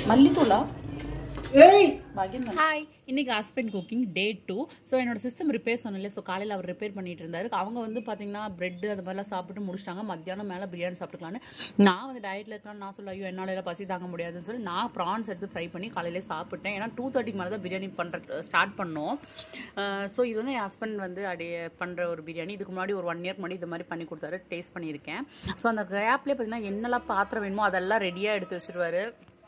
மல்லித்தூளா ஏய் ஹாய் இன்னைக்கு husband cooking day too so என்னோட சிஸ்டம் ரிப்பேர் சொன்னல ஸோ காலையில் அவர் ரிப்பேர் பண்ணிட்டு இருந்தாரு அவங்க வந்து பார்த்தீங்கன்னா பிரெட் அது மாதிரிலாம் சாப்பிட்டு முடிச்சிட்டாங்க மத்தியானம் மேலே பிரியாணி சாப்பிட்டுக்கலான்னு நான் வந்து டயட்டில் இருக்கேன் நான் சொல்ல ஐயோ என்னால் எல்லாம் பசி தாங்க முடியாதுன்னு சொல்லி நான் ப்ரான்ஸ் எடுத்து ஃப்ரை பண்ணி காலையிலே சாப்பிட்டேன் ஏன்னா டூ தேர்ட்டிக்கு மேலே தான் பிரியாணி பண்ணுற ஸ்டார்ட் பண்ணோம் ஸோ இது வந்து என் ஹஸ்பண்ட் வந்து அப்படியே பண்ணுற ஒரு பிரியாணி இதுக்கு முன்னாடி ஒரு ஒன் இயர்க்கு முன்னாடி இது மாதிரி பண்ணி கொடுத்தாரு டேஸ்ட் பண்ணியிருக்கேன் ஸோ அந்த கேப்லேயே பார்த்தீங்கன்னா என்னெல்லாம் பாத்திரம் வேணுமோ அதெல்லாம் ரெடியாக எடுத்து வச்சிருவாரு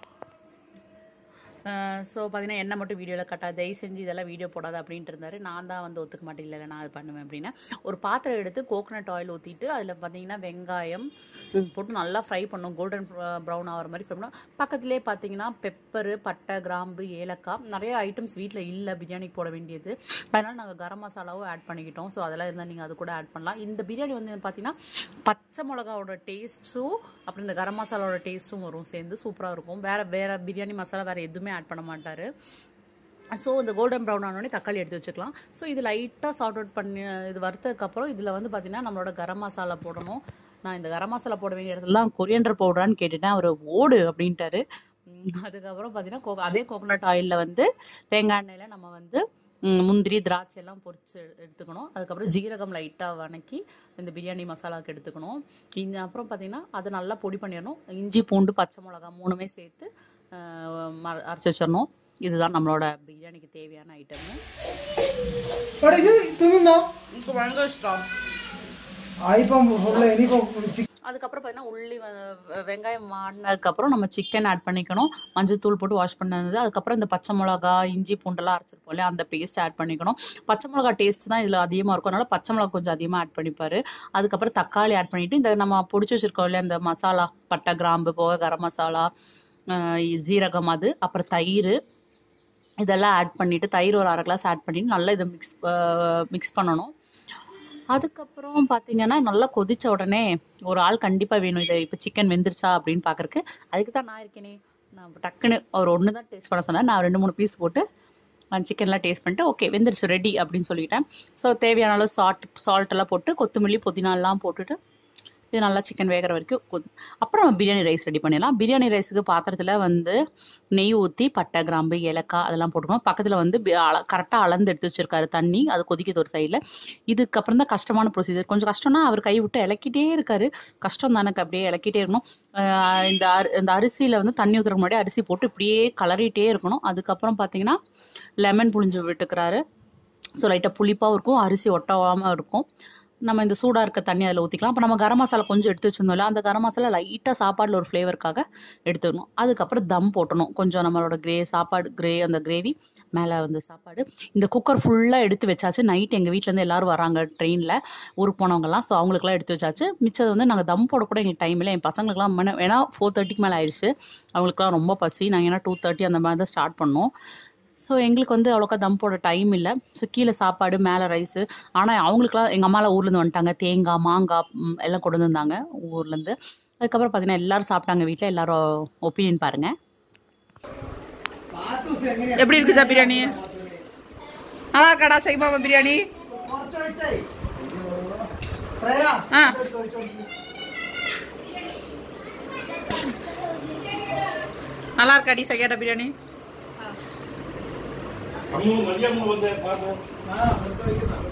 ஸோ பார்த்தீங்கன்னா என்ன மட்டும் வீடியோவில் கட்டா தயவு செஞ்சு இதெல்லாம் வீடியோ போடாத அப்படின்ட்டு இருந்தாரு நான் தான் வந்து ஒத்துக்க மாட்டேன் இல்லை நான் அது பண்ணுவேன் அப்படின்னா ஒரு பாத்திரம் எடுத்து கோகனட் ஆயில் ஊற்றிட்டு அதில் பார்த்தீங்கன்னா வெங்காயம் ம், போட்டு நல்லா ஃப்ரை பண்ணும் கோல்டன் ப்ரௌன் ஆகிற மாதிரி ஃப்ரை பண்ணணும் பக்கத்துலேயே பார்த்தீங்கன்னா பெப்பரு பட்டை கிராம்பு ஏலக்காய் நிறைய ஐட்டம்ஸ் வீட்டில் இல்லை பிரியாணிக்கு போட வேண்டியது அதனால் நாங்கள் கரம் மசாலாவும் ஆட் பண்ணிக்கிட்டோம் ஸோ அதெல்லாம் இருந்தால் நீங்கள் அது கூட ஆட் பண்ணலாம் இந்த பிரியாணி வந்து பார்த்தீங்கன்னா பச்சை மிளகாவோட டேஸ்ட்டும் அப்புறம் இந்த கரம் மசாலாவோட டேஸ்ட்டும் வரும் சேர்ந்து சூப்பராக இருக்கும் வேறு வேறு பிரியாணி மசாலா வேறு எதுவுமே ஆட் பண்ண மாட்டார் ஸோ இந்த கோல்டன் ப்ரௌன் ஆனோடனே தக்காளி எடுத்து வச்சுக்கலாம் ஸோ இது லைட்டாக சார்ட் அவுட் பண்ணி இது வறுத்ததுக்கப்புறம் இதில் வந்து பார்த்திங்கன்னா நம்மளோட கரம் மசாலா போடணும் நான் இந்த கரம் மசாலா போட வேண்டிய இடத்துல தான் கொரியண்டர் பவுடரான்னு கேட்டுட்டேன் அவர் ஓடு அப்படின்ட்டாரு உம், அதுக்கப்புறம் பார்த்தீங்கன்னா கோ அதே கோகோனட் ஆயிலில் வந்து தேங்காய் எண்ணெயில் நம்ம வந்து ம், முந்திரி திராட்சை எல்லாம் பொரிச்சு எடு- எடுத்துக்கணும் அதுக்கப்புறம் ஜீரகம் லைட்டாக வணக்கி இந்த பிரியாணி மசாலாவுக்கு எடுத்துக்கணும் இந்த அப்புறம் பார்த்தீங்கன்னா அதை நல்லா பொடி பண்ணிடணும் இஞ்சி பூண்டு பச்சை மிளகா மூணுமே சேர்த்து அஹ், ம- அரைச்சி வச்சிடணும் இதுதான் நம்மளோட பிரியாணிக்கு தேவையான ஐட்டமு എടാ ഇത് തിന്നുന്നോ இப்போ பயங்கர இஷ்டம் ആ ഇപ്പം ഉള്ള ഇനിയിപ്പം ചിക്കൻ அதுக்கப்புறம் பார்த்தீங்கன்னா உள்ளி வ- வ- வெங்காயம் மாடினதுக்கப்புறம் நம்ம சிக்கன் ஆட் பண்ணிக்கணும் மஞ்சள் தூள் போட்டு வாஷ் பண்ணது அதுக்கப்புறம் இந்த பச்சை மிளகா இஞ்சி பூண்டெல்லாம் அரைச்சிருப்போம் இல்லையா அந்த பேஸ்ட் ஆட் பண்ணிக்கணும் பச்சை மிளகா டேஸ்ட் தான் இதில் அதிகமாக இருக்கும் அதனால பச்சை மிளகா கொஞ்சம் அதிகமாக ஆட் பண்ணிப்பாரு அதுக்கப்புறம் தக்காளி ஆட் பண்ணிவிட்டு இந்த நம்ம பொடிச்சு வச்சிருக்கோம் இல்லையா இந்த மசாலா பட்டை கிராம்பு போக கரம் மசாலா அஹ் ஜீரகம் அது அப்புறம் தயிர் இதெல்லாம் ஆட் பண்ணிவிட்டு தயிர் ஒரு அரை கிளாஸ் ஆட் பண்ணிட்டு நல்லா இதை மிக்ஸ் மிக்ஸ் பண்ணணும் அதுக்கப்புறம் பார்த்தீங்கன்னா நல்லா கொதிச்ச உடனே ஒரு ஆள் கண்டிப்பாக வேணும் இதை இப்போ சிக்கன் வெந்துருச்சா அப்படின்னு பார்க்கறக்கு அதுக்கு தான் நான் இருக்கேனே நான் டக்குன்னு அவர் ஒன்று தான் டேஸ்ட் பண்ண சொன்னேன் நான் ரெண்டு மூணு பீஸ் போட்டு சிக்கன்லாம் டேஸ்ட் பண்ணிட்டு ஓகே வெந்துருச்சு ரெடி அப்படின்னு சொல்லிட்டேன் ஸோ தேவையான அளவு சால்ட் சால்ட் எல்லாம் போட்டு கொத்தமல்லி புதினாலாம் போட்டுட்டு இது நல்லா சிக்கன் வேகிற வரைக்கும் கொதி அப்புறம் நம்ம பிரியாணி ரைஸ் ரெடி பண்ணிடலாம் பிரியாணி ரைஸுக்கு பாத்திரத்தில் வந்து நெய் ஊற்றி பட்டை கிராம்பு ஏலக்காய் அதெல்லாம் போட்டுக்கணும் பக்கத்தில் வந்து கரெக்டாக அளந்து எடுத்து வச்சிருக்காரு தண்ணி அது கொதிக்குது ஒரு சைடில் இதுக்கப்புறம் தான் கஷ்டமான ப்ரொசீஜர் கொஞ்சம் கஷ்டம்னா அவர் கை விட்டு இலக்கிட்டே இருக்காரு கஷ்டம் தானே அப்படியே இலக்கிட்டே இருக்கணும் ஆஹ் இந்த அரி இந்த அரிசியில் வந்து தண்ணி ஊற்றுறதுக்கு முன்னாடி அரிசி போட்டு இப்படியே கலரிட்டே இருக்கணும் அதுக்கப்புறம் பார்த்தீங்கன்னா லெமன் புழிஞ்சு விட்டுக்கிறாரு ஸோ லைட்டாக புளிப்பாகவும் இருக்கும் அரிசி ஒட்டாமல் இருக்கும் நம்ம இந்த சூடாக இருக்க தண்ணி அதில் ஊற்றிக்கலாம் அப்போ நம்ம கரம் மசாலா கொஞ்சம் எடுத்து வச்சிருந்தோம்ல அந்த கரம் மசாலா லைட்டாக சாப்பாடில் ஒரு ஃப்ளேவருக்காக எடுத்துக்கணும் அதுக்கப்புறம் தம் போட்டணும் கொஞ்சம் நம்மளோட கிரே சாப்பாடு கிரே அந்த கிரேவி மேலே வந்து சாப்பாடு இந்த குக்கர் ஃபுல்லாக எடுத்து வச்சாச்சு நைட் எங்கள் வீட்டிலேருந்து எல்லோரும் வராங்க ட்ரெயினில் ஊருக்கு போனவங்கலாம் ஸோ அவங்களுக்குலாம் எடுத்து வச்சாச்சு மிச்சது வந்து நாங்கள் தம் போட கூட எங்களுக்கு டைம் இல்லை என் பசங்களுக்குலாம் மன ஏன்னா ஃபோர் தேர்ட்டிக்கு மேலே ஆயிடுச்சு அவங்களுக்குலாம் ரொம்ப பசி நாங்கள் ஏன்னா டூ தேர்ட்டி அந்த மாதிரி தான் ஸ்டார்ட் பண்ணோம் ஸோ எங்களுக்கு வந்து அவ்வளோக்கா தம் போட டைம் இல்லை ஸோ கீழே சாப்பாடு மேலே ரைஸு ஆனால் அவங்களுக்குலாம் எங்கள் அம்மாலாம் ஊர்லேருந்து வந்துட்டாங்க தேங்காய் மாங்காய் ம், எல்லாம் கொண்டு வந்திருந்தாங்க ஊர்லேருந்து அதுக்கப்புறம் பார்த்தீங்கன்னா எல்லாரும் சாப்பிட்டாங்க வீட்டில் எல்லாரும் ஒப்பீனியன் பாருங்கள் പാത്തൂസ് എങ്ങനെയാ எப்படி இருக்கு சார் பிரியாணி நல்லா இருக்காடா சைபாபா பிரியாணி കുറച്ച് ഒഴിച്ചായി ശ്രേയ ആ. ഇതെടുത്ത് ഒഴിച്ചോണ്ടിരിക്ക്. நல்லா இருக்காடி சையாட்டா பிரியாணி அம்மு மதியம்மு வந்து பார்த்தோம் ആ വെറുതെ ഒഴിക്കുന്ന